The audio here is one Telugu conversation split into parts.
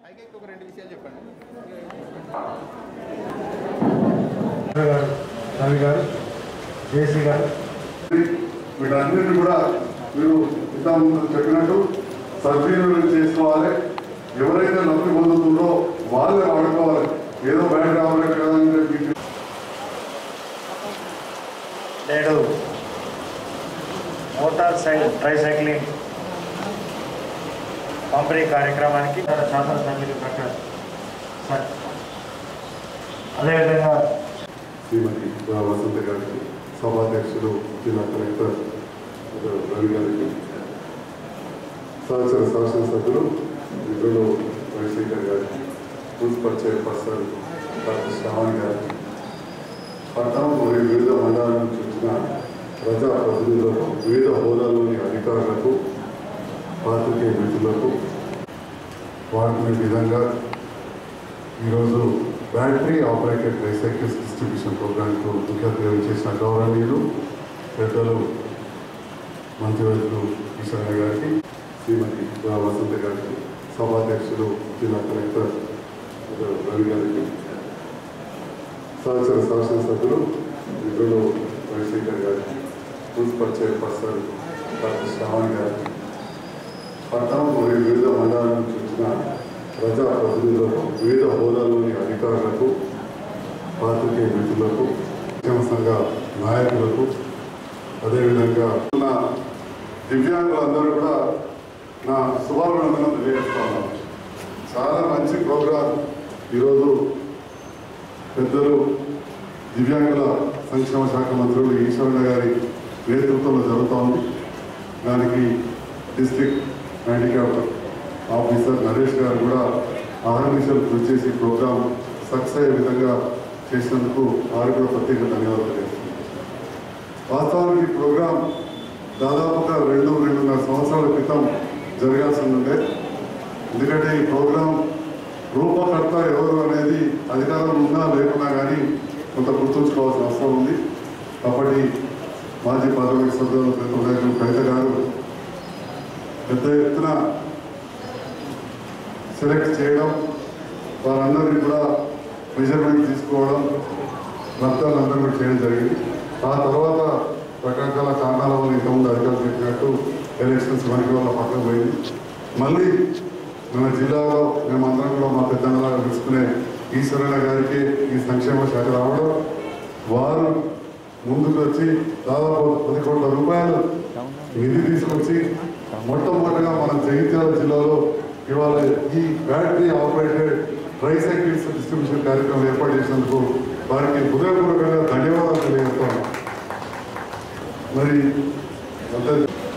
పైకి ఒక రెండు విషయాలు చెప్పండి గారు రవి గారు జేసీ గారు వీటన్నిటిని కూడా మీరు ఇంతకుముందు చెప్పినట్టు సద్వినియోగం చేసుకోవాలి ఎవరైతే లబ్ధి పొందుతుందో వాళ్ళే వాడుకోవాలి ఏదో బయట రావాలి కదా అని చెప్పి నేడు మోటార్ సైకిల్ ట్రైసైక్లింగ్ పంపిణీ కార్యక్రమానికి శాసనసభ్యులు డాక్టర్ సార్ అదేవిధంగా శ్రీమతి రా వసంత గారికి సభాధ్యక్షులు జిల్లా కలెక్టర్ రవి గారికి సహచర శాసనసభ్యులు మిత్రులు రవిశంకర్ గారికి మున్సిపల్ చైర్పర్సన్ డాక్టర్ శ్రావణి గారికి పట్టణం మరియు వివిధ మండలాల నుంచి వచ్చిన ప్రజా ప్రతినిధులకు వివిధ హోదాలోని అధికారులకు పాత్రికేయ మిత్రులకు వాడుకునే విధంగా ఈరోజు బ్యాటరీ ఆపరేటెడ్ ట్రైసైకిల్స్ డిస్ట్రిబ్యూషన్ ప్రోగ్రాంకు ముఖ్య అతిథి చేసిన గౌరవనీయులు పెద్దలు మంత్రివర్యులు ఈశ్వరయ్య గారికి శ్రీమతి రా వసంత గారికి సభాధ్యక్షులు జిల్లా కలెక్టర్ రవి గారికి సహచర శాసనసభ్యులు మిత్రులు రవిశంకర్ గారికి మున్సిపల్ చైర్పర్సన్ డాక్టర్ శ్రావణి గారికి పట్టణం మరియు వివిధ మండలాల నుంచి వచ్చిన ప్రజా ప్రతినిధులకు వివిధ హోదాలోని అధికారులకు పాత్రికేయ మిత్రులకు సంక్షేమ సంఘ నాయకులకు అదేవిధంగా ఉన్న దివ్యాంగులందరూ కూడా నా శుభాభినందనలు తెలియజేస్తా ఉన్నాను చాలా మంచి ప్రోగ్రాం ఈరోజు పెద్దలు దివ్యాంగుల సంక్షేమ శాఖ మంత్రులు ఈశ్వరణ గారి నేతృత్వంలో జరుగుతూ ఉంది దానికి డిస్ట్రిక్ట్ హ్యాండిక్యాప్ ఆఫీసర్ నరేష్ గారు కూడా ఆహర్నిశలు కృషి చేసి ప్రోగ్రాం సక్సెస్ అయ్యే విధంగా చేసినందుకు వారికి కూడా ప్రత్యేక ధన్యవాదాలు తెలియజేస్తున్నాను వాస్తవానికి ఈ ప్రోగ్రాం దాదాపుగా రెండు రెండున్నర సంవత్సరాల క్రితం జరగాల్సి ఉండే ఎందుకంటే ఈ ప్రోగ్రాం రూపకర్త ఎవరు అనేది అధికారం ఉన్నా లేకున్నా కానీ కొంత గుర్తుంచుకోవాల్సిన అవసరం ఉంది కాబట్టి మాజీ పార్లమెంట్ సభ్యులు పెద్దలు కవిత గారు పెద్ద ఎత్తున సెలెక్ట్ చేయడం వారందరినీ కూడా మెజర్మెంట్ తీసుకోవడం లబ్ధాలు అందరూ కూడా చేయడం జరిగింది ఆ తర్వాత రకరకాల కారణాల వల్ల ఇంతకుముందు అధికారులు చెప్పినట్టు ఎలక్షన్స్ మనకి వల్ల పక్కన పోయింది మళ్ళీ మన జిల్లాలో మేమందరం కూడా మా పెద్దన్నలాగా పిలుచుకునే ఈశ్వరణ గారికి ఈ సంక్షేమ శాఖ రావడం వారు ముందుకు వచ్చి దాదాపు పది కోట్ల రూపాయలు నిధి తీసుకొచ్చి మొట్టమొదటిగా మన జగిత్యాల జిల్లాలో ఇవాళ ఈ బ్యాటరీ ఆపరేటెడ్ ట్రైసైకిల్స్ డిస్ట్రిబ్యూషన్ కార్యక్రమం ఏర్పాటు చేసినందుకు వారికి హృదయపూర్వకంగా ధన్యవాదాలు తెలియజేస్తాను మరి అంతే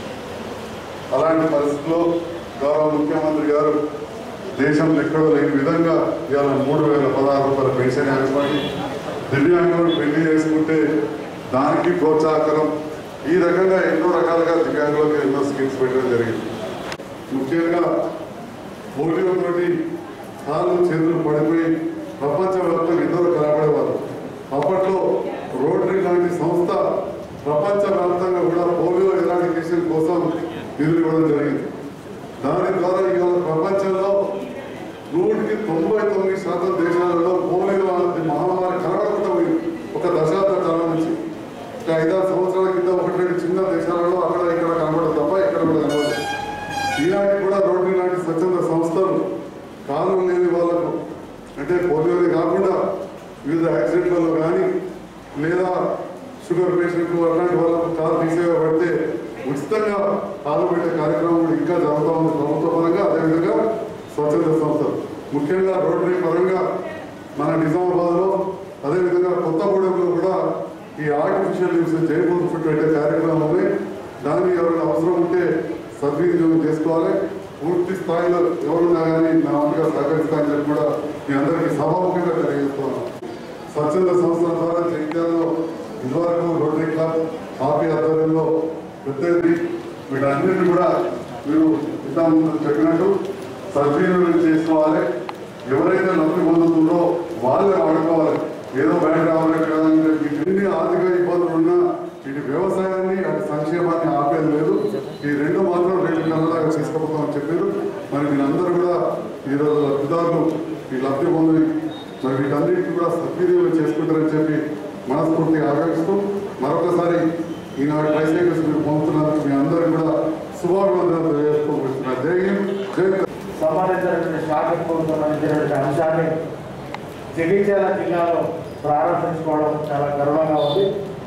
అలాంటి పరిస్థితుల్లో గౌరవ ముఖ్యమంత్రి గారు దేశంలో ఎక్కడో లేని విధంగా ఇవాళ మూడు వేల పదహారు రూపాయల పెన్షన్ ఏర్పడి దివ్యాంగులను పెళ్లి చేసుకుంటే దానికి ప్రోత్సాహకరం ఈ రకంగా ఎన్నో రకాలుగా దివ్యాంగులకు ఎన్నో స్కీమ్స్ పెట్టడం జరిగింది ముఖ్యంగా పోలియో తోటి కాళ్ళు చేతులు పడిపోయి ప్రపంచవ్యాప్తంగా ఎందరో కలబడేవారు అప్పట్లో రోటరీ లాంటి సంస్థ ప్రపంచవ్యాప్తంగా కూడా పోలియో ఎరాడికేషన్ కోసం నిధులు ఇవ్వడం జరిగింది దాని ద్వారా ఇవాళ ప్రపంచంలో నూటికి తొంభై తొమ్మిది శాతం దేశాలలో పోలియో అనేది మహమ్మారి కనబడకుండా పోయింది ఒక దశాబ్ద కాలం నుంచి ఒక ఐదారు సంవత్సరాల కింద ఒకటి రెండు చిన్న దేశాలలో అక్కడ ఇక్కడ కనబడదు తప్ప ఇక్కడ కూడా కనబడదు ఈనాటి కూడా రోటరీ లాంటి స్వచ్ఛంద సంస్థలు కాలం లేని వాళ్ళకు అంటే పోలియోని కాకుండా వివిధ యాక్సిడెంట్లలో కానీ లేదా షుగర్ పేషెంట్లు అలాంటి వాళ్ళకు కాలు తీసేయబడితే ఉచితంగా కాలు పెట్టే కార్యక్రమం కూడా ఇంకా జరుగుతూ ఉంది ప్రభుత్వ పరంగా అదేవిధంగా స్వచ్ఛంద సంస్థలు ముఖ్యంగా రోటరీ పరంగా మన నిజామాబాద్లో అదేవిధంగా కొత్తగూడెంలో కూడా ఈ ఆర్టిఫిషియల్ లిమ్స్ జైపూర్ ఫుడ్ పెట్టే కార్యక్రమం ఉంది దాన్ని ఎవరైనా అవసరం ఉంటే సద్వినియోగం చేసుకోవాలి పూర్తి స్థాయిలో ఎవరున్నా కానీ నా వంతుగా సహకరిస్తానని చెప్పి కూడా మీ అందరికీ సభాముఖంగా తెలియజేస్తున్నాను స్వచ్ఛంద సంస్థల ద్వారా జగిత్యాలలో ఇదివరకు రోటరీ క్లబ్ ఆపి ఆధ్వర్యంలో పెద్ద వీటన్నిటిని కూడా మీరు ఇంతకుముందు చెప్పినట్టు సద్వినియోగం చేసుకోవాలి ఎవరైతే లబ్ధి పొందుతుందో వాళ్ళే వాడుకోవాలి ఏదో బయట రావాలి కదా అని చెప్పి ఎన్ని ఆర్థిక ఇబ్బందులు ఉన్నా ఇటు వ్యవసాయాన్ని అటు సంక్షేమాన్ని ఆపేది లేదు ఈ రెండు మాత్రం రెండు నెలలాగా తీసుకుపోతామని చెప్పారు మరి మీరందరూ కూడా ఈరోజు లబ్ధిదారులు ఈ లబ్ధి పొంది మరి వీటన్నిటిని కూడా సద్వినియోగం చేసుకుంటారని చెప్పి మనస్ఫూర్తిగా ఆకాంక్షిస్తూ మరొకసారి ఈనాడు ట్రైసైకిల్స్ మీరు పొందుతున్నందుకు మీ అందరికీ కూడా శుభాభివందనాలు తెలియజేసుకుంటున్నారు జై హింద్ జై తెలంగాణ. సంబంధించినటువంటి శాఖకు సంబంధించినటువంటి అంశాన్ని జగిత్యాల జిల్లాలో ప్రారంభించుకోవడం చాలా గర్వంగా ఉంది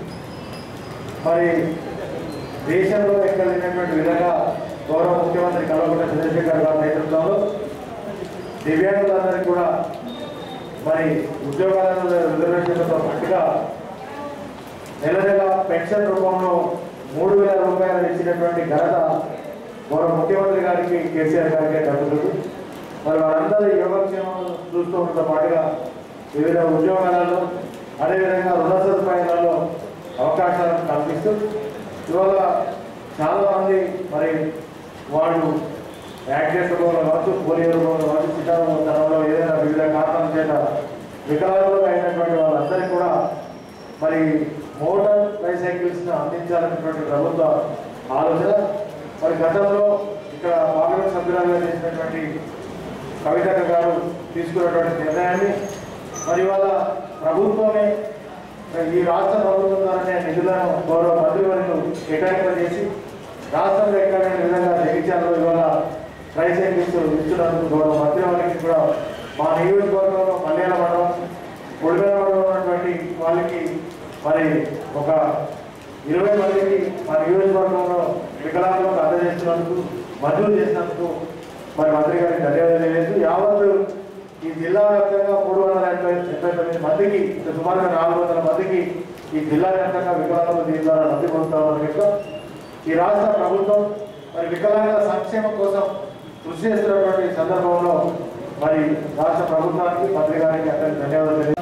మరి దేశంలో ఎక్కడ లేనటువంటి విధంగా గౌరవ ముఖ్యమంత్రి కల్వకుంట్ల చంద్రశేఖర్ గారి నేతృత్వంలో దివ్యాంగులందరికీ కూడా మరి ఉద్యోగాలను రిజర్వేషన్లతో పాటుగా నెల నెల పెన్షన్ రూపంలో మూడు వేల రూపాయలు ఇచ్చినటువంటి ఘనత గౌరవ ముఖ్యమంత్రి గారికి కేసీఆర్ గారికి దక్కుతుంది మరి వారందరూ యోగక్షేమం చూస్తూ ఉండటంతో పాటుగా వివిధ ఉద్యోగాలలో అదేవిధంగా రుణ సదుపాయాలలో అవకాశాలను కల్పిస్తూ ఇవాళ చాలా మంది మరి వాళ్ళు యాక్సిడెంట్ రూపంలో కావచ్చు పోలియో రూపంలో కావచ్చు చిత్తారంలో తరంలో ఏదైనా వివిధ కారణాల చేత వికలాంగులుగా అయినటువంటి వాళ్ళందరికీ కూడా మరి మోటార్ ట్రైసైకిల్స్ అందించాలనేటువంటి ప్రభుత్వ ఆలోచన మరి గతంలో ఇక్కడ పార్లమెంట్ సభ్యురాలుగా చేసినటువంటి కవితక్క గారు తీసుకున్నటువంటి నిర్ణయాన్ని మరి ఇవాళ ప్రభుత్వమే ఈ రాష్ట్ర ప్రభుత్వం ద్వారానే నిధులను గౌరవ మంత్రివర్యులు కేటాయింపు చేసి రాష్ట్రంలో ఎక్కడైన విధంగా జగించాలో ఇవాళ ట్రైసైకిల్స్ ఇస్తున్నందుకు గౌరవ మంత్రివర్యులకి కూడా మా నియోజకవర్గంలో మల్యాల మండలం కొడుగల మండలం ఉన్నటువంటి వాళ్ళకి మరి ఒక ఇరవై మందికి మా నియోజకవర్గంలో వికలాంగులకు అందజేస్తున్నందుకు మంజూరు చేసినందుకు మరి మంత్రి గారికి ధన్యవాదాలు తెలియజేస్తూ యావత్ ఈ జిల్లా వ్యాప్తంగా మూడు వందల ఎనభై ఎనభై తొమ్మిది మందికి సుమారుగా నాలుగు వందల మందికి ఈ జిల్లా వ్యాప్తంగా వికలాంగులు దీని ద్వారా లబ్ధి పొందుతామని యొక్క ఈ రాష్ట్ర ప్రభుత్వం మరి వికలాంగుల సంక్షేమం కోసం కృషి చేస్తున్నటువంటి సందర్భంలో మరి రాష్ట్ర ప్రభుత్వానికి మంత్రి గారికి అందరికీ ధన్యవాదాలు తెలియజేస్తున్నాను.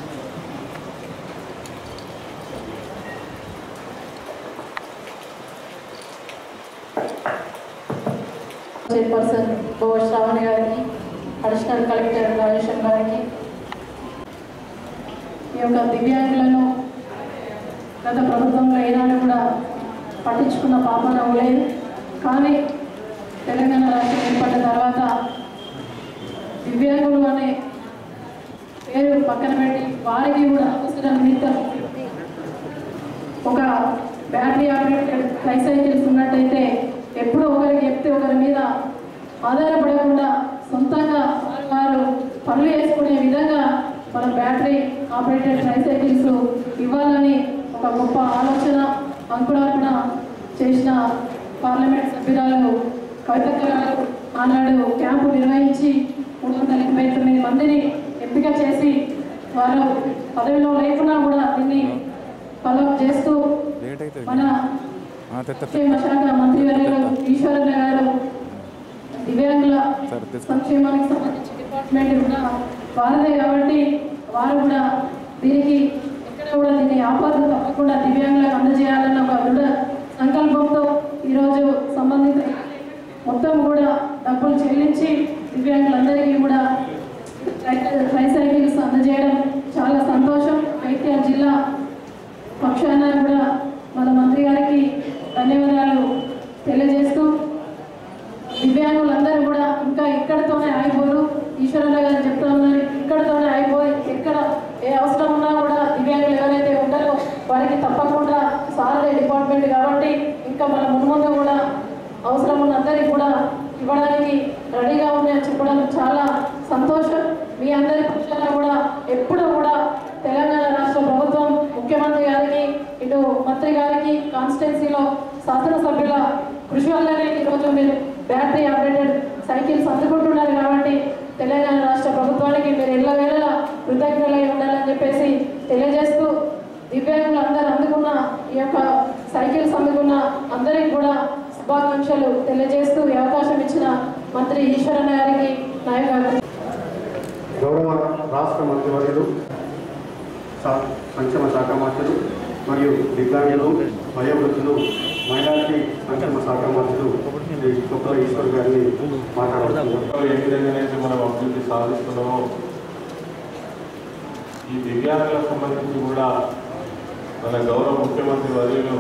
చైర్పర్సన్ గోవ శ్రావణి గారికి అడిషనల్ కలెక్టర్ రాజేశ్వర్ గారికి ఈ యొక్క దివ్యాంగులను గత ప్రభుత్వంలో ఏనాడు కూడా పట్టించుకున్న పాపన లేదు కానీ తెలంగాణ రాష్ట్రం ఏర్పడిన తర్వాత దివ్యాంగులు అనే పేరు పక్కన పెట్టి వారికి కూడా అవసరం నిమిత్తం ఒక బ్యాటరీ ఆపరేటెడ్ ట్రైసైకిల్స్ ఉన్నట్టయితే ఎప్పుడో ఒకరికి చెప్తే ఒకరి మీద ఆధారపడకుండా సొంతంగా వారు వారు పనులు చేసుకునే విధంగా మన బ్యాటరీ ఆపరేటెడ్ ట్రైసైకిల్స్ ఇవ్వాలని ఒక గొప్ప ఆలోచన అంకురార్పణ చేసిన పార్లమెంట్ సభ్యురాలు కవితక్క గారు ఆనాడు క్యాంపు నిర్వహించి మూడు వందల ఎనభై తొమ్మిది మందిని ఎంపిక చేసి వారు పదవిలో లేకున్నా కూడా దీన్ని ఫాలో చేస్తూ లేట్ అవుతుంది మన సంక్షేమ శాఖ మంత్రి వర్యులు ఈశ్వరన్న గారు దివ్యాంగుల సరే, తీసుకో. సంక్షేమానికి సంబంధించి డిపార్ట్మెంట్ కూడా వారిదే కాబట్టి వారు కూడా దీనికి ఎక్కడ కూడా దీన్ని ఆపద తప్పకుండా దివ్యాంగులకు అందజేయాలన్న ఒక దృఢ సంకల్పంతో ఈరోజు సంబంధిత మొత్తం కూడా డబ్బులు చెల్లించి దివ్యాంగులందరికీ కూడా ట్రై- ట్రైసైకిల్స్ అందజేయడం చాలా సంతోషం జైత్యాల జిల్లా పక్షాన కూడా మన మంత్రి గారికి ధన్యవాదాలు తెలియజేస్తూ దివ్యాంగులందరూ కూడా ఇంకా ఇక్కడితోనే ఆగిపోరు ఈశ్వరన్న గారు చెప్తా ఉన్నారు ఇక్కడితోనే ఆగిపోయి ఎక్కడ ఏ అవసరం ఉన్నా కూడా దివ్యాంగులు ఎవరైతే ఉంటారో వారికి తప్పకుండా సారథి డిపార్ట్మెంట్ కాబట్టి ఇంకా మన మున్ముందు కూడా అవసరం ఉన్న అందరికీ కూడా ఇవ్వడానికి రెడీగా ఉన్నాయని చెప్పడం చాలా సంతోషం మీ అందరి పక్షాన కూడా ఎప్పుడూ కూడా తెలంగాణ రాష్ట్ర ప్రభుత్వం ముఖ్యమంత్రి గారికి ఇటు మంత్రి గారికి కాన్స్టిట్యున్సీలో శాసనసభ్యుల కృషి వల్లనే ఈరోజు మీరు బ్యాటరీ ఆపరేటెడ్ సైకిల్స్ అందుకుంటున్నారు కాబట్టి తెలంగాణ రాష్ట్ర ప్రభుత్వానికి మీరు ఎల్ల వేళలా కృతజ్ఞులై ఉండాలని చెప్పేసి తెలియజేస్తూ దివ్యాంగులు అందరూ అందుకున్న ఈ యొక్క సైకిల్స్ అందుకున్న అందరికీ కూడా శుభాకాంక్షలు తెలియజేస్తూ ఈ అవకాశం ఇచ్చిన మంత్రి ఈశ్వరన్న గారికి నా యొక్క గౌరవ రాష్ట్ర మంత్రివర్యులు సా- సంక్షేమ శాఖ మంత్రులు మరియు దివ్యాంగులు వయోవృద్ధులు మైనార్టీ సంక్షేమ శాఖ మంత్రులు శ్రీ కుప్పల ఈశ్వర్ గారిని మాట్లాడుతున్నారు ఏ విధంగానైతే మనం అభివృద్ధి సాధిస్తున్నామో ఈ దివ్యాంగులకు సంబంధించి కూడా మన గౌరవ ముఖ్యమంత్రి వర్యులు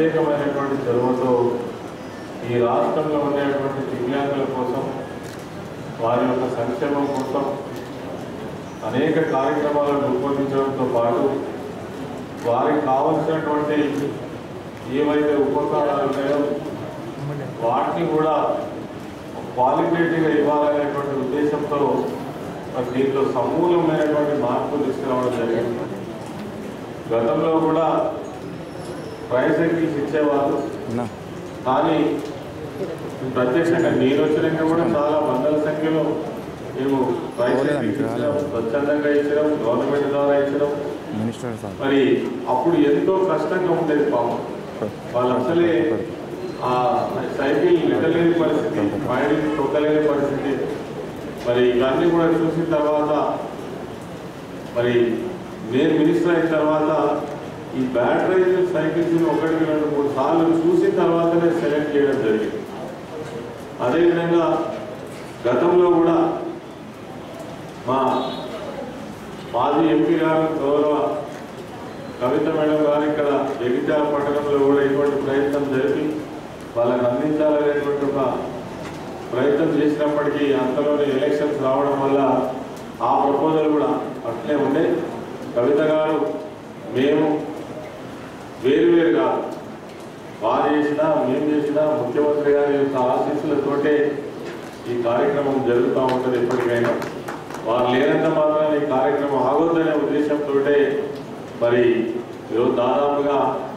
ప్రత్యేకమైనటువంటి చొరవతో ఈ రాష్ట్రంలో ఉండేటువంటి దివ్యాంగుల కోసం వారి యొక్క సంక్షేమం కోసం అనేక కార్యక్రమాలను రూపొందించడంతో పాటు వారికి కావలసినటువంటి ఏవైతే ఉపకరణాలు ఉన్నాయో వాటిని కూడా క్వాలిటేటివ్గా ఇవ్వాలనేటువంటి ఉద్దేశంతో మరి దీంట్లో సమూలమైనటువంటి మార్పులు తీసుకురావడం జరిగింది గతంలో కూడా ప్రైస్ సైకిల్స్ ఇచ్చేవాళ్ళు కానీ ప్రత్యక్షంగా నేను వచ్చినాక కూడా చాలా వందల సంఖ్యలో మేము ప్రైస్ సైకిల్స్ ఇచ్చినాం స్వచ్ఛందంగా ఇచ్చినాం గవర్నమెంట్ ద్వారా ఇచ్చినాం మినిస్టర్ సార్ మరి అప్పుడు ఎంతో కష్టంగా ఉండేది పాపం వాళ్ళు అసలే ఆ సైకిల్ నెట్టలేని పరిస్థితి మైండ్ తొక్కలేని పరిస్థితి మరి ఇవన్నీ కూడా చూసిన తర్వాత మరి నేను మినిస్టర్ అయిన తర్వాత ఈ బ్యాటరీ సైకిల్స్ ఒకటికి రెండు మూడు సార్లు చూసిన తర్వాతనే సెలెక్ట్ చేయడం జరిగింది అదేవిధంగా గతంలో కూడా మా మాజీ ఎంపీ గారు గౌరవ కవిత మేడం గారు ఇక్కడ జగిత్యాల పట్టణంలో కూడా ఇటువంటి ప్రయత్నం జరిపి వాళ్ళని అందించాలనేటువంటి ఒక ప్రయత్నం చేసినప్పటికీ అంతలోనే ఎలక్షన్స్ రావడం వల్ల ఆ ప్రపోజల్ కూడా అట్లే ఉండే కవిత గారు మేము వేరు వేరు కాదు వారు చేసినా మేము చేసినా ముఖ్యమంత్రి గారి యొక్క ఆశీస్సులతోటే ఈ కార్యక్రమం జరుగుతూ ఉంటుంది ఎప్పటికైనా వారు లేనంత మాత్రాన ఈ కార్యక్రమం ఆగొద్దనే ఉద్దేశంతో మరి ఈరోజు దాదాపుగా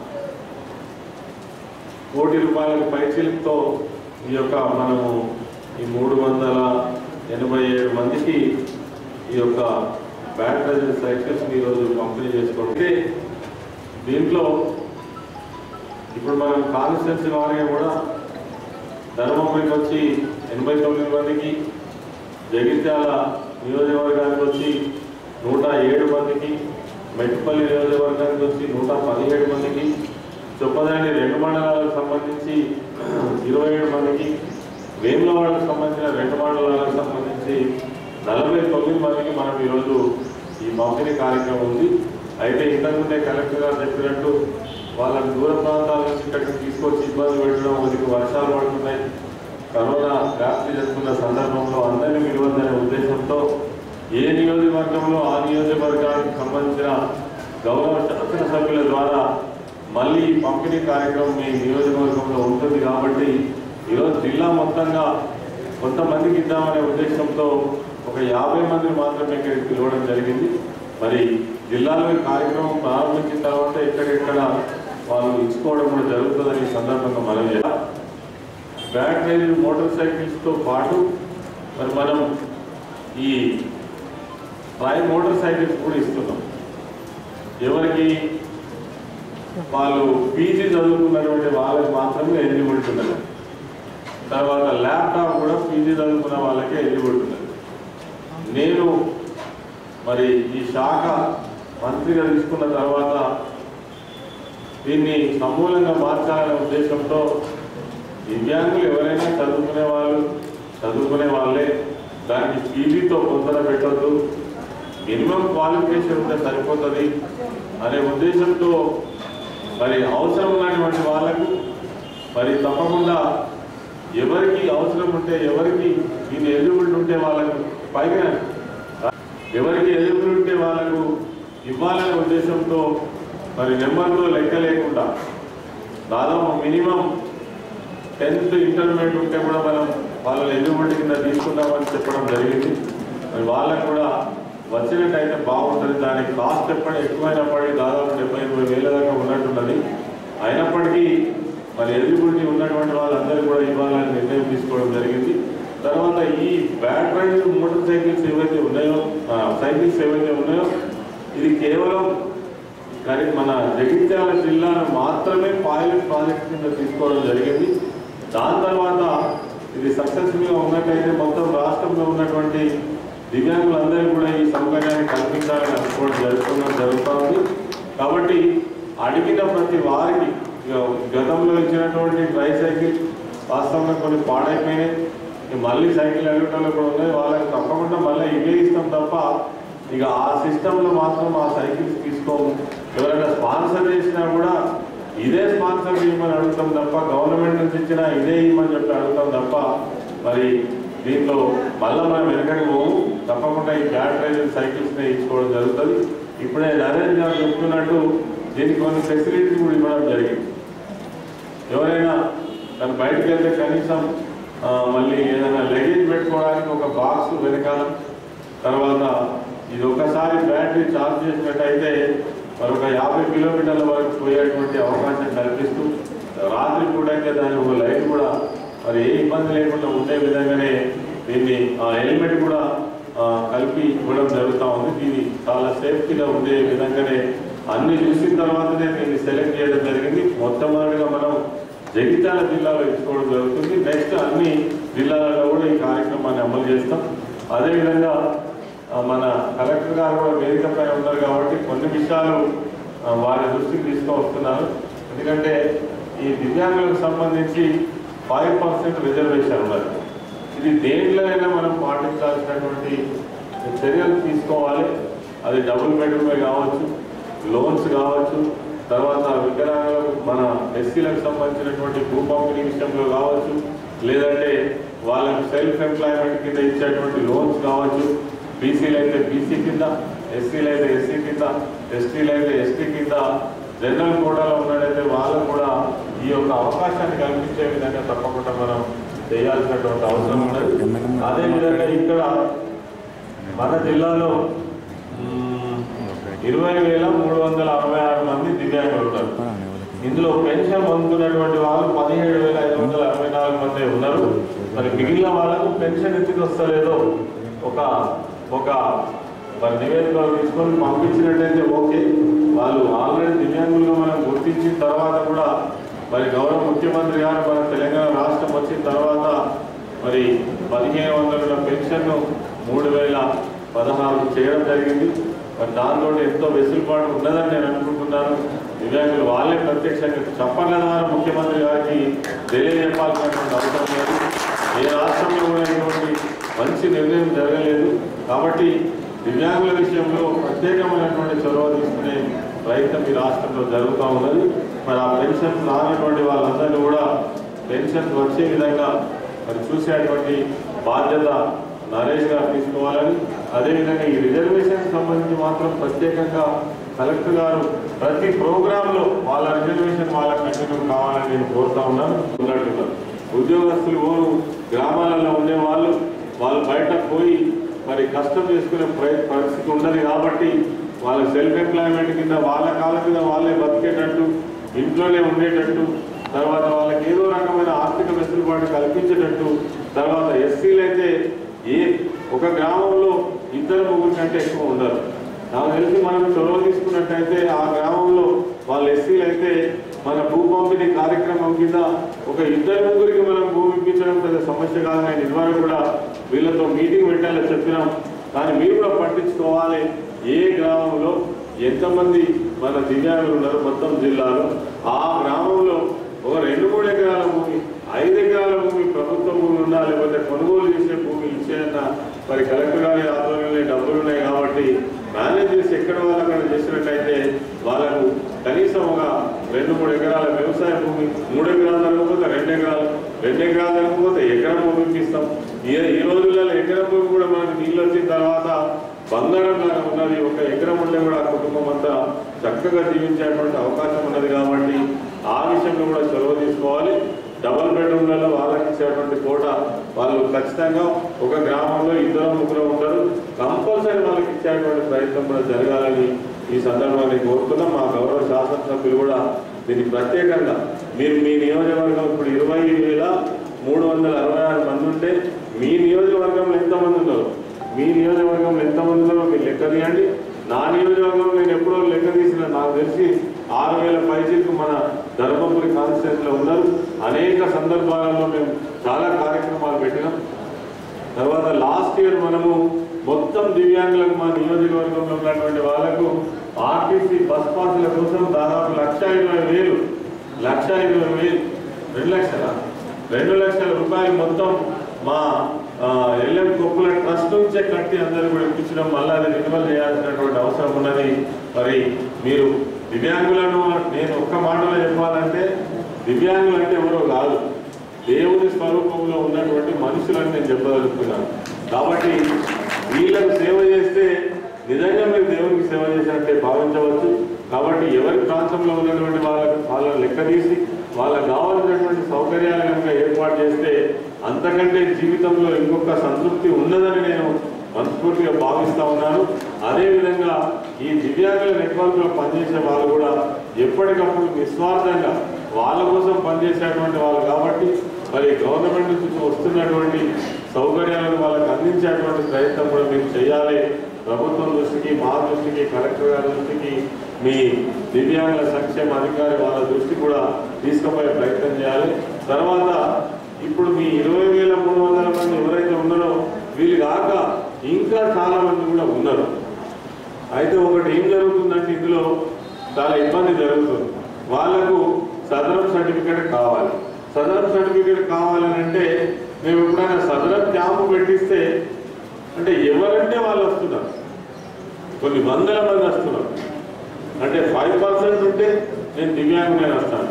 కోటి రూపాయల పైచీలతో ఈ యొక్క మనము ఈ మూడు వందల ఎనభై ఏడు మందికి ఈ యొక్క బ్యాటరీ సైకిల్స్ ఈరోజు పంపిణీ చేసుకోవడం అయితే దీంట్లో ఇప్పుడు మనం కాన్స్టిట్యున్సీ వారిగా కూడా ధర్మపురికి వచ్చి ఎనభై తొమ్మిది మందికి జగిత్యాల నియోజకవర్గానికి వచ్చి నూట ఏడు మందికి మెట్టుపల్లి నియోజకవర్గానికి వచ్చి నూట పదిహేడు మందికి చొప్పదాని రెండు మండలాలకు సంబంధించి ఇరవై ఏడు మందికి వేములవాడకు సంబంధించిన రెండు మండలాలకు సంబంధించి నలభై తొమ్మిది మందికి మనం ఈరోజు ఈ పంపిణీ కార్యక్రమం ఉంది అయితే ఇంతకుముందే కలెక్టర్ గారు చెప్పినట్టు వాళ్ళని దూర ప్రాంతాల నుంచి ఇక్కడికి తీసుకొచ్చి ఇబ్బంది పెట్టడం మనకి వర్షాలు పడుతున్నాయి కరోనా వ్యాప్తి జరుగుతున్న సందర్భంలో అందరినీ విలువద్దనే ఉద్దేశంతో ఏ నియోజకవర్గంలో ఆ నియోజకవర్గానికి సంబంధించిన గౌరవ శాసనసభ్యుల ద్వారా మళ్ళీ ఈ పంపిణీ కార్యక్రమం మీ నియోజకవర్గంలో ఉంటుంది కాబట్టి ఈరోజు జిల్లా మొత్తంగా కొంతమందికి ఇద్దామనే ఉద్దేశంతో ఒక యాభై మందిని మాత్రమే ఇక్కడికి పిలవడం జరిగింది మరి జిల్లాలో ఈ కార్యక్రమం ప్రారంభించిన తర్వాత ఎక్కడెక్కడ వాళ్ళు ఇచ్చుకోవడం కూడా జరుగుతుందని ఈ సందర్భంగా మనం చేయాలి బ్యాటరీ మోటార్ సైకిల్స్తో పాటు మరి మనం ఈ ట్రై మోటార్ సైకిల్స్ కూడా ఇస్తున్నాం ఎవరికి వాళ్ళు పీజీ చదువుకున్నటువంటి వాళ్ళకి మాత్రమే ఎలిజిబిలిటీ ఉన్నది తర్వాత ల్యాప్టాప్ కూడా పీజీ చదువుకున్న వాళ్ళకే ఎలిజిబిలిటీ ఉన్నది నేను మరి ఈ శాఖ మంత్రిగా తీసుకున్న తర్వాత దీన్ని సమూలంగా మార్చాలనే ఉద్దేశంతో దివ్యాంగులు ఎవరైనా చదువుకునే వాళ్ళు చదువుకునే వాళ్ళే దానికి పీజీతో పొందన పెట్టద్దు మినిమం క్వాలిఫికేషన్ ఉంటే సరిపోతుంది అనే ఉద్దేశంతో మరి అవసరం ఉన్నటువంటి వాళ్ళకు మరి తప్పకుండా ఎవరికి అవసరం ఉంటే ఎవరికి దీని ఎలిజిబిలిటీ ఉంటే వాళ్ళకు పైగా ఎవరికి ఎలిజిబుల్ ఉంటే వాళ్ళకు ఇవ్వాలనే ఉద్దేశంతో మరి నెంబర్తో లెక్క లేకుండా దాదాపు మినిమం టెన్త్ ఇంటర్మీడియట్ ఉంటే కూడా మనం వాళ్ళని ఎలిజిబిలిటీ కింద తీసుకుందామని చెప్పడం జరిగింది మరి వాళ్ళకు కూడా వచ్చినట్టయితే బాగుంటుంది దానికి కాస్ట్ ఎప్పటి ఎక్కువైనప్పటికీ దాదాపు డెబ్బై ఎనభై వేల దాకా ఉన్నట్టున్నది అయినప్పటికీ మరి ఎలిజిబిలిటీ ఉన్నటువంటి వాళ్ళందరూ కూడా ఇవ్వాలని నిర్ణయం తీసుకోవడం జరిగింది తర్వాత ఈ బ్యాటరీ మోటార్ సైకిల్స్ ఏవైతే ఉన్నాయో ఆ, సైకిల్స్ ఏవైతే ఉన్నాయో ఇది కేవలం కానీ మన జగిత్యాల జిల్లాను మాత్రమే పైలట్ ప్రాజెక్ట్ కింద తీసుకోవడం జరిగింది దాని తర్వాత ఇది సక్సెస్ఫుల్గా ఉన్నట్టయితే మొత్తం రాష్ట్రంలో ఉన్నటువంటి దివ్యాంగులందరూ కూడా ఈ సౌకర్యాన్ని కల్పించాలని అనుకోవడం జరుగుతున్న జరుగుతూ ఉంది కాబట్టి అడిగిన ప్రతి వారికి ఇక గతంలో ఇచ్చినటువంటి ట్రై సైకిల్ వాస్తవంగా కొన్ని పాడైపోయినాయి ఇక మళ్ళీ సైకిల్ అడగటంలో కూడా ఉన్నాయి వాళ్ళకి తప్పకుండా మళ్ళీ ఇవే ఇస్తాం తప్ప ఇక ఆ సిస్టంలో మాత్రం ఆ సైకిల్స్ తీసుకోము ఎవరైనా స్పాన్సర్ చేసినా కూడా ఇదే స్పాన్సర్ చేయమని అడుగుతాం తప్ప గవర్నమెంట్ నుంచి ఇచ్చినా ఇదే ఇవ్వమని చెప్పి అడుగుతాం తప్ప మరి దీంట్లో మళ్ళీ మనం వెనకకి పోము తప్పకుండా ఈ బ్యాటరీ సైకిల్స్నే ఇచ్చుకోవడం జరుగుతుంది ఇప్పుడే నరేంద్ర గారు చెప్తున్నట్టు దీనికి కొన్ని ఫెసిలిటీస్ కూడా ఇవ్వడం జరిగింది ఎవరైనా తను బయటకు వెళ్తే కనీసం ఆ, మళ్ళీ ఏదైనా లగేజ్ పెట్టుకోవడానికి ఒక బాక్స్ వెనకాల తర్వాత ఇది ఒకసారి బ్యాటరీ ఛార్జ్ చేసినట్టయితే మరి ఒక యాభై కిలోమీటర్ల వరకు పోయేటువంటి అవకాశం కల్పిస్తూ రాత్రి పూట అయితే దాని ఒక లైట్ కూడా మరి ఏ ఇబ్బంది లేకుండా ఉండే విధంగానే దీన్ని ఆ హెల్మెట్ కూడా ఆ, కలిపి ఇవ్వడం జరుగుతూ ఉంది దీన్ని చాలా సేఫ్టీగా ఉండే విధంగానే అన్ని చూసిన తర్వాతనే దీన్ని సెలెక్ట్ చేయడం జరిగింది మొట్టమొదటిగా మనం జగిత్యాల జిల్లాలో ఇచ్చుకోవడం జరుగుతుంది నెక్స్ట్ అన్ని జిల్లాలలో కూడా ఈ కార్యక్రమాన్ని అమలు చేస్తాం అదేవిధంగా ఆ, మన కలెక్టర్ గారు కూడా వేదికపై ఉన్నారు కాబట్టి కొన్ని విషయాలు ఆ, వారి దృష్టికి తీసుకువస్తున్నారు ఎందుకంటే ఈ దివ్యాంగులకు సంబంధించి ఫైవ్ పర్సెంట్ రిజర్వేషన్ ఉన్నది ఇది దేంట్లోనైనా మనం పాటించాల్సినటువంటి చర్యలు తీసుకోవాలి అది డబుల్ బెడ్రూమే కావచ్చు లోన్స్ కావచ్చు తర్వాత వికలాంగులకు మన ఎస్సీలకు సంబంధించినటువంటి భూ పంపిణీ విషయంలో కావచ్చు లేదంటే వాళ్ళకి సెల్ఫ్ ఎంప్లాయ్మెంట్ కింద ఇచ్చేటువంటి లోన్స్ కావచ్చు బీసీలు అయితే బీసీ కింద ఎస్సీలు అయితే ఎస్సీ కింద ఎస్టీలు అయితే ఎస్టీ కింద జనరల్ కోటాలో ఉన్నట్టయితే వాళ్ళకు కూడా ఈ యొక్క అవకాశాన్ని కల్పించే విధంగా తప్పకుండా మనం చేయాల్సినటువంటి అవసరం ఉన్నది అదేవిధంగా ఇక్కడ మన జిల్లాలో మ్మ్, ఇరవై వేల మూడు వందల అరవై ఆరు మంది దివ్యాంగులు ఉన్నారు ఇందులో పెన్షన్ పొందుతున్నటువంటి వాళ్ళు పదిహేడు వేల ఐదు వందల అరవై నాలుగు మంది ఉన్నారు మరి మిగిలిన వాళ్ళకు పెన్షన్ ఎందుకు వస్తలేదో ఒక ఒక మరి నివేదికలు తీసుకొని పంపించినట్టయితే ఓకే వాళ్ళు ఆల్రెడీ దివ్యాంగులుగా మనం గుర్తించిన తర్వాత కూడా మరి గౌరవ ముఖ్యమంత్రి గారు మన తెలంగాణ రాష్ట్రం వచ్చిన తర్వాత మరి పదిహేను వందల పెన్షన్ను మూడు వేల పదహారు చేయడం జరిగింది మరి దాంతో ఎంతో వెసులుబాటు ఉన్నదని నేను అనుకుంటున్నాను దివ్యాంగులు వాళ్ళే ప్రత్యక్షంగా చెప్పగల ద్వారా ముఖ్యమంత్రి గారికి తెలియజెప్పాల్సినటువంటి అవసరం లేదు ఏ రాష్ట్రంలో కూడా ఇటువంటి మంచి నిర్ణయం జరగలేదు కాబట్టి దివ్యాంగుల విషయంలో ప్రత్యేకమైనటువంటి చొరవ తీసుకునే ప్రయత్నం ఈ రాష్ట్రంలో జరుగుతూ ఉన్నది మరి ఆ పెన్షన్స్ రానటువంటి వాళ్ళందరినీ కూడా పెన్షన్స్ వచ్చే విధంగా మరి చూసేటువంటి బాధ్యత నరేష్ గారు తీసుకోవాలని అదేవిధంగా ఈ రిజర్వేషన్ సంబంధించి మాత్రం ప్రత్యేకంగా కలెక్టర్ గారు ప్రతి ప్రోగ్రాంలో వాళ్ళ రిజర్వేషన్ వాళ్ళ కంటిన్యూ కావాలని నేను కోరుతా ఉన్నాను ఉన్నట్టున్నారు ఉద్యోగస్తులు ఓరు గ్రామాలలో ఉండే వాళ్ళు వాళ్ళు బయట పోయి మరి కష్టం చేసుకునే ప్ర- పరిస్థితి ఉండదు కాబట్టి వాళ్ళ సెల్ఫ్ ఎంప్లాయ్మెంట్ కింద వాళ్ళ కాళ్ళ మీద వాళ్ళే బతికేటట్టు ఇంట్లోనే ఉండేటట్టు తర్వాత వాళ్ళకి ఏదో రకమైన ఆర్థిక వెసులుబాటు కల్పించేటట్టు తర్వాత ఎస్సీలు అయితే ఏ ఒక గ్రామంలో ఇద్దరు ముగ్గురు కంటే ఎక్కువ ఉండరు నాకు తెలిసి మనం చొరవ తీసుకున్నట్టయితే ఆ గ్రామంలో వాళ్ళ ఎస్సీలు అయితే మన భూ పంపిణీ కార్యక్రమం కింద ఒక ఇద్దరు ముగ్గురికి మనం భూమి ఇప్పించడం పెద్ద సమస్య కాదు నేను ఇదివరకు కూడా వీళ్ళతో మీటింగ్ పెట్టాలని చెప్పినాం కానీ మీరు కూడా పట్టించుకోవాలి ఏ గ్రామంలో ఎంతమంది మన దివ్యాంగులు ఉన్నారు మొత్తం జిల్లాలో ఆ గ్రామంలో ఒక రెండు మూడు ఎకరాల భూమి ఐదు ఎకరాల భూమి ప్రభుత్వ భూమి ఉన్నా లేకపోతే కొనుగోలు చేసే భూమి ఇచ్చేయన్న మరి కలెక్టర్ గారి ఆధ్వర్యంలో డబ్బులు ఉన్నాయి కాబట్టి మేనేజ్ చేసి ఎక్కడ వాళ్ళు అక్కడ చేసినట్టయితే వాళ్ళకు కనీసం ఒక రెండు మూడు ఎకరాల వ్యవసాయ భూమి మూడు ఎకరాలు జరగకపోతే రెండు ఎకరాలు రెండు ఎకరాలు జరగకపోతే ఎకరం భూమికి ఇస్తాం ఈ ఈ రోజులలో ఎకరం భూమి కూడా మనకు నీళ్ళు వచ్చిన తర్వాత బంగారం లాగా ఉన్నది ఒక ఎకరం ఉంటే కూడా ఆ కుటుంబం అంతా చక్కగా జీవించేటువంటి అవకాశం ఉన్నది కాబట్టి ఆ విషయంలో కూడా చొరవ తీసుకోవాలి డబల్ బెడ్రూమ్లలో వాళ్ళకి ఇచ్చేటువంటి కోట వాళ్ళు ఖచ్చితంగా ఒక గ్రామంలో ఇద్దరు ముగ్గురు ఉంటారు కంపల్సరీ వాళ్ళకి ఇచ్చేటువంటి ప్రయత్నం కూడా జరగాలని ఈ సందర్భాన్ని కోరుతున్నాం మా గౌరవ శాసనసభ్యులు కూడా దీనికి ప్రత్యేకంగా మీరు మీ నియోజకవర్గం ఇప్పుడు ఇరవై వేల మూడు వందల అరవై ఆరు మంది ఉంటే మీ నియోజకవర్గంలో ఎంతమంది ఉన్నారు మీ నియోజకవర్గంలో ఎంతమంది ఉన్నారో మీరు లెక్క తీయండి నా నియోజకవర్గంలో నేను ఎప్పుడో లెక్క తీసిన నాకు తెలిసి ఆరు వేల పైచీలకు మన ధర్మపురి కాన్స్టిట్యూన్సీలో ఉన్నారు అనేక సందర్భాలలో మేము చాలా కార్యక్రమాలు పెట్టినాం తర్వాత లాస్ట్ ఇయర్ మనము మొత్తం దివ్యాంగులకు మా నియోజకవర్గంలో ఉన్నటువంటి వాళ్ళకు ఆర్టీసీ బస్ పాసుల కోసం దాదాపు లక్ష ఇరవై వేలు లక్ష ఇరవై వేలు రెండు లక్షల రెండు లక్షల రూపాయలు మొత్తం మా ఆ, ఎల్ఎం కొప్పుల ట్రస్ట్ నుంచే కట్టి అందరూ కూడా ఇప్పించడం మళ్ళీ అది రెన్యువల్ చేయాల్సినటువంటి అవసరం ఉన్నది మరి మీరు దివ్యాంగులను నేను ఒక్క మాటలో చెప్పాలంటే దివ్యాంగులు అంటే ఎవరో కాదు దేవుని స్వరూపంలో ఉన్నటువంటి మనుషులని నేను చెప్పదలుచుకున్నాను కాబట్టి వీళ్ళకు సేవ చేస్తే నిజంగా మీరు దేవునికి సేవ చేసినట్టే భావించవచ్చు కాబట్టి ఎవరి ప్రాంతంలో ఉన్నటువంటి వాళ్ళకు వాళ్ళని లెక్క తీసి వాళ్ళకు కావాల్సినటువంటి సౌకర్యాలు కనుక ఏర్పాటు చేస్తే అంతకంటే జీవితంలో ఇంకొక సంతృప్తి ఉన్నదని నేను మనస్ఫూర్తిగా భావిస్తా ఉన్నాను అదేవిధంగా ఈ దివ్యాంగుల నెట్వర్క్లో పనిచేసే వాళ్ళు కూడా ఎప్పటికప్పుడు నిస్వార్థంగా వాళ్ళ కోసం పనిచేసేటువంటి వాళ్ళు కాబట్టి మరి గవర్నమెంట్ నుంచి వస్తున్నటువంటి సౌకర్యాలను వాళ్ళకి అందించేటువంటి ప్రయత్నం కూడా మీరు చేయాలి ప్రభుత్వం దృష్టికి మా దృష్టికి కలెక్టర్ గారి దృష్టికి మీ దివ్యాంగుల సంక్షేమ అధికారి వాళ్ళ దృష్టి కూడా తీసుకుపోయే ప్రయత్నం చేయాలి తర్వాత ఇప్పుడు మీ ఇరవై వేల మూడు వందల మంది ఎవరైతే ఉన్నారో వీళ్ళు కాక ఇంకా చాలా మంది కూడా ఉన్నారు అయితే ఒకటి ఏం జరుగుతుందంటే ఇందులో చాలా ఇబ్బంది జరుగుతుంది వాళ్ళకు సదరం సర్టిఫికేట్ కావాలి సదరం సర్టిఫికేట్ కావాలని అంటే మేము ఎప్పుడైనా సదరం క్యాంపు పెట్టిస్తే అంటే ఎవరంటే వాళ్ళు వస్తున్నారు కొన్ని వందల మంది వస్తున్నారు అంటే ఫైవ్ పర్సెంట్ ఉంటే నేను దివ్యాంగునే వస్తాను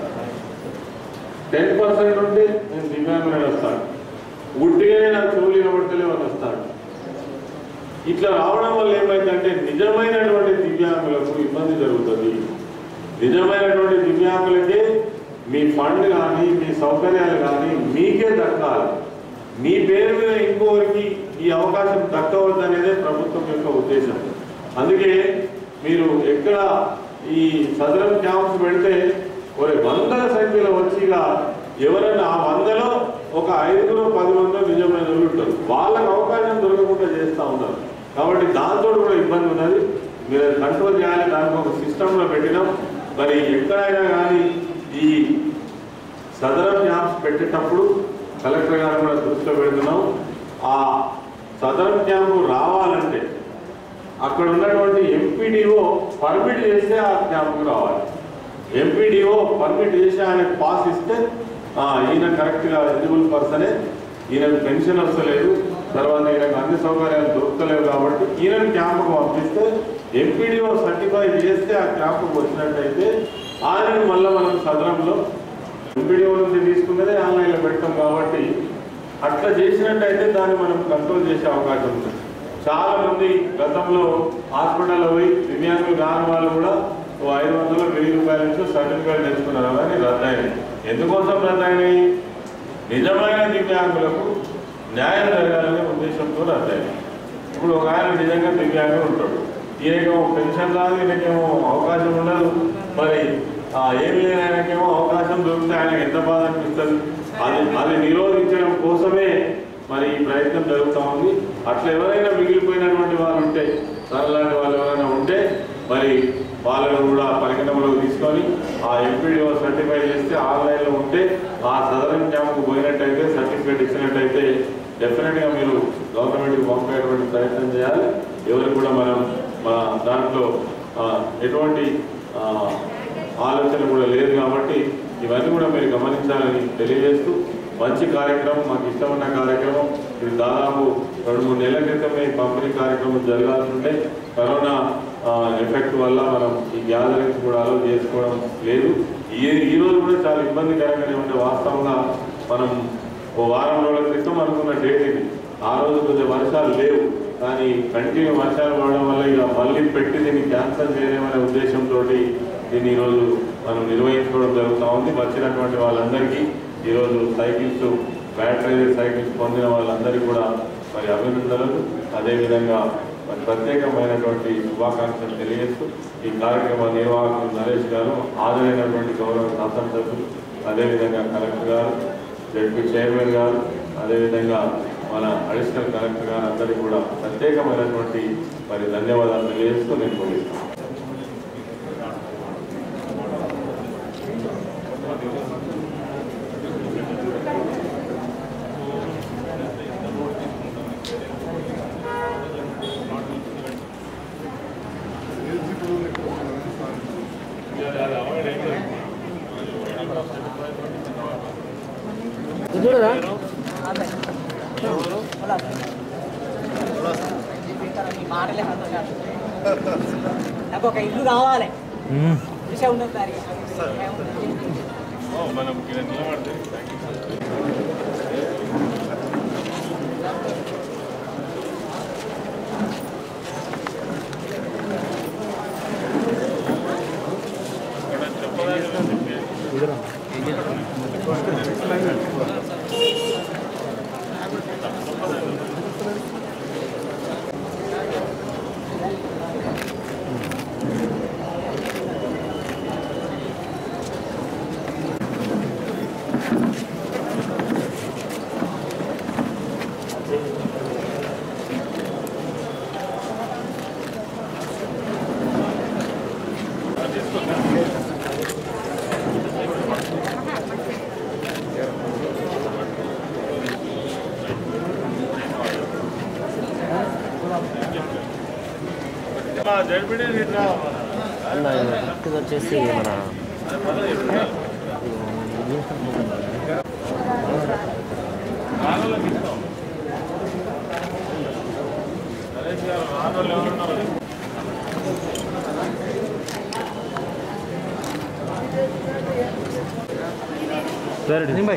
టెన్ పర్సెంట్ ఉంటే నేను దివ్యాంగునే వస్తాను ఉట్టిగానే నాకు చెవులు వినబడతలే వాళ్ళు వస్తాను ఇట్లా రావడం వల్ల ఏమైందంటే నిజమైనటువంటి దివ్యాంగులకు ఇబ్బంది జరుగుతుంది నిజమైనటువంటి దివ్యాంగులకే మీ ఫండ్ కానీ మీ సౌకర్యాలు కానీ మీకే దక్కాలి మీ పేరు మీద ఇంకోరికి ఈ అవకాశం దక్కవద్దు అనేదే ప్రభుత్వం యొక్క ఉద్దేశం అందుకే మీరు ఎక్కడ ఈ సదరం క్యాంప్స్ పెడితే ఒక వందల సంఖ్యలో వచ్చి ఇక ఎవరైనా ఆ వందలో ఒక ఐదుగురు పది మంది నిజమైన వాళ్ళు ఉంటారు వాళ్ళకి అవకాశం దొరకకుండా చేస్తూ ఉంటారు కాబట్టి దాంతో కూడా ఇబ్బంది ఉన్నది మీరు అది కంట్రోల్ చేయాలి దానికి ఒక సిస్టంలో పెట్టినాం మరి ఎక్కడైనా కానీ ఈ సదరం క్యాంప్స్ పెట్టేటప్పుడు కలెక్టర్ గారు కూడా దృష్టిలో పెడుతున్నాం ఆ సదరం క్యాంపు రావాలంటే అక్కడ ఉన్నటువంటి ఎంపీడీఓ పర్మిట్ చేస్తే ఆ క్యాంపుకు రావాలి ఎంపీడీఓ పర్మిట్ చేసి ఆయనకు పాస్ ఇస్తే ఆ, ఈయన కరెక్ట్గా ఎలిజిబుల్ పర్సనే ఈయనకు పెన్షన్ వస్తలేదు తర్వాత ఈయనకు అన్ని సౌకర్యాలు దొరకలేవు కాబట్టి ఈయనను క్యాంపుకు పంపిస్తే ఎంపీడీఓ సర్టిఫై చేస్తే ఆ క్యాంపుకు వచ్చినట్టయితే ఆయనను మళ్ళీ మనం సదరంలో ఎంపీడీఓ నుంచి తీసుకున్నదే ఆన్లైన్లో పెడతాం కాబట్టి అట్లా చేసినట్టయితే దాన్ని మనం కంట్రోల్ చేసే అవకాశం ఉంది చాలా మంది గతంలో హాస్పిటల్లో పోయి దివ్యాంగులు కాని వాళ్ళు కూడా ఓ ఐదు వందలు వెయ్యి రూపాయల నుంచి సర్టిఫికేట్ తెచ్చుకున్నారు అవన్నీ రద్దయినాయి ఎందుకోసం రద్దయినాయి నిజమైన దివ్యాంగులకు న్యాయం జరగాలనే ఉద్దేశంతో రద్దయినాయి ఇప్పుడు ఒక ఆయన నిజంగా దివ్యాంగులు ఉంటాడు ఈయనకేమో పెన్షన్ రాదు ఈయనకేమో అవకాశం ఉండదు మరి ఆ, ఏమి లేని ఆయనకేమో అవకాశం దొరికితే ఆయనకి ఎంత బాధ అనిపిస్తుంది అది అది నిరోధించడం కోసమే మరి ఈ ప్రయత్నం జరుగుతూ ఉంది అట్లా ఎవరైనా మిగిలిపోయినటువంటి వాళ్ళు ఉంటే తనలాంటి వాళ్ళు ఎవరైనా ఉంటే మరి వాళ్ళను కూడా పరిగణనలోకి తీసుకొని ఆ ఎంపీడీఓ సర్టిఫై చేస్తే ఆన్లైన్లో ఉంటే ఆ సదరన్ క్యాంప్కు పోయినట్టయితే సర్టిఫికేట్ ఇచ్చినట్టయితే డెఫినెట్గా మీరు గవర్నమెంట్కి పంపేటువంటి ప్రయత్నం చేయాలి ఎవరు కూడా మనం మన దాంట్లో ఆ, ఎటువంటి ఆ, ఆలోచన కూడా లేదు కాబట్టి ఇవన్నీ కూడా మీరు గమనించాలని తెలియజేస్తూ మంచి కార్యక్రమం మాకు ఇష్టమైన కార్యక్రమం ఇది దాదాపు రెండు మూడు నెలల క్రితమే ఈ పంపిణీ కార్యక్రమం జరగాల్సి ఉంటే కరోనా ఆ, ఎఫెక్ట్ వల్ల మనం ఈ గ్యాదరింగ్స్ కూడా అలో చేసుకోవడం లేదు ఈ ఈ రోజు కూడా చాలా ఇబ్బందికరంగానే ఉండే వాస్తవంగా మనం ఓ వారం రోజుల క్రితం అనుకున్న డేట్ ఇది ఆ రోజు కొంచెం వర్షాలు లేవు కానీ కంటిన్యూ వర్షాలు పడడం వల్ల ఇక మళ్ళీ పెట్టి దీన్ని క్యాన్సల్ చేయలేమనే ఉద్దేశంతో దీన్ని ఈరోజు మనం నిర్వహించుకోవడం జరుగుతూ ఉంది వచ్చినటువంటి వాళ్ళందరికీ ఈరోజు సైకిల్స్ బ్యాటరీ సైకిల్స్ పొందిన వాళ్ళందరికీ కూడా మరి అభినందనలు అదేవిధంగా మరి ప్రత్యేకమైనటువంటి శుభాకాంక్షలు తెలియజేస్తూ ఈ కార్యక్రమ నిర్వాహకులు నరేష్ గారు హాజరైనటువంటి గౌరవ శాసనసభ్యులు అదేవిధంగా కలెక్టర్ గారు జడ్పీ చైర్మన్ గారు అదేవిధంగా మన అడిషనల్ కలెక్టర్ గారు అందరికీ కూడా ప్రత్యేకమైనటువంటి మరి ధన్యవాదాలు తెలియజేస్తూ నేను ముగిస్తాను నాకు ఒక ఇల్లు కావాలి విషయం ఉండదు దానికి మనం ఇక్కడ నిలబడితే అన్న ఇది వచ్చేసి మన బాయ్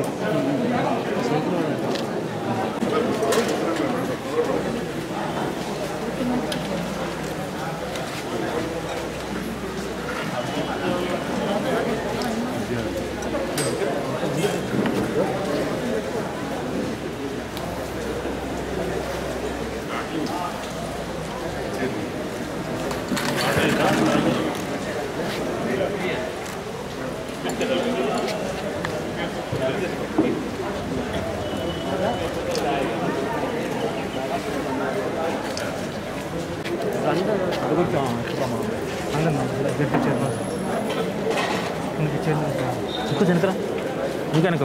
ఎక్కువ వెనకరా ఇంకా వెనక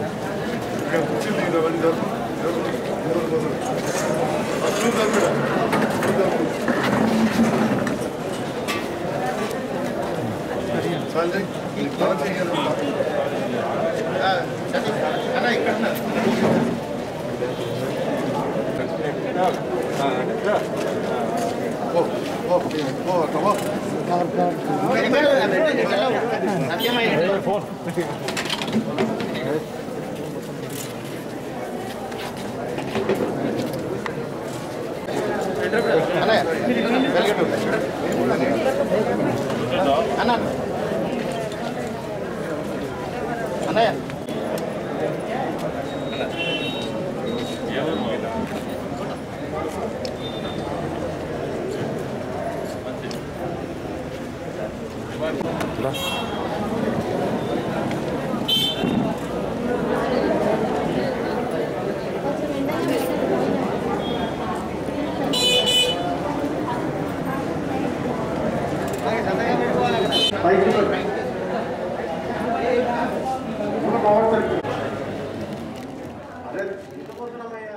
అదే ఇంత పోతున్నామయ్యా